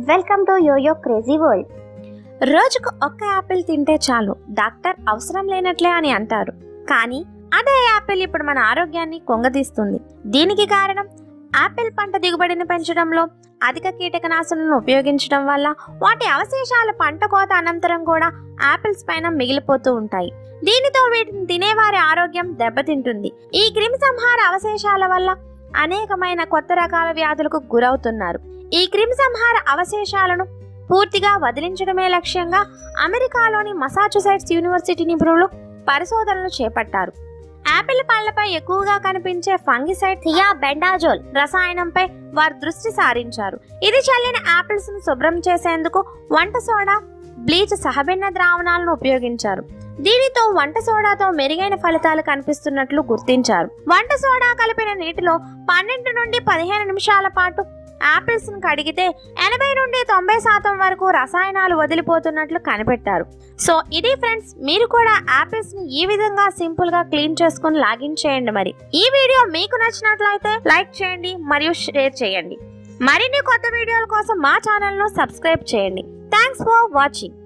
welcome to yoyo crazy world రోజుకు ఒక్క Apple తింటే చాలు డాక్టర్ అవసరం లేనట్లే అని అంటారు కానీ అదే యాపిల్ ఇప్పుడు మన ఆరోగ్యాన్ని కొంగదీస్తుంది దీనికి కారణం యాపిల్ పంట దిగుబడిని పెంచడంలో అధిక కీటకనాశులను ఉపయోగించడం వల్ల వాటి అవశేషాలు పంట కోత అనంతరం కూడా యాపిల్స్ పైన మిగిలిపోతూ ఉంటాయి దీనితో వీటిని తినేవారి ఆరోగ్యం దెబ్బతింటుంది ఈ క్రిమి సంహార అవశేషాల వల్ల అనేకమైన కొత్త రకాల వ్యాధులకు గురవుతున్నారు ఈ క్రిమి సంహార అవశేషాలను పూర్తిగా వదిలించడమే లక్ష్యంగా అమెరికాలోని మసాచుసెట్స్ యూనివర్సిటీ నిపుణులు పరిశోధనలు చేపట్టారు యాపిల్ పళ్లపై ఎక్కువగా కనిపించే ఫంగిసైడ్ థియా బెండాజోల్ రసాయనంపై వారు దృష్టి సారించారు ఇది చల్లిన యాపిల్స్ ను శుభ్రం చేసేందుకు వంట సోడా బ్లీచ్ సహభిన్న ద్రావణాలను ఉపయోగించారు దీనితో వంట సోడాతో మెరుగైన ఫలితాలు కనిపిస్తున్నట్లు గుర్తించారు వంట సోడా కలిపిన నీటిలో పన్నెండు నుండి పదిహేను నిమిషాల పాటు యాపిల్స్ ను కడిగితే ఎనభై నుండి తొంభై శాతం వరకు రసాయనాలు వదిలిపోతున్నట్లు కనిపెట్టారు సో ఇది ఫ్రెండ్స్ మీరు కూడా యాపిల్స్ ని ఈ విధంగా సింపుల్ గా క్లీన్ చేసుకుని లాగిన్ చేయండి మరి ఈ వీడియో మీకు నచ్చినట్లయితే లైక్ చేయండి మరియు షేర్ చేయండి మరిన్ని కొత్త వీడియోల కోసం మా ఛానల్ ను సబ్స్క్రైబ్ చేయండి థ్యాంక్స్ ఫర్ వాచింగ్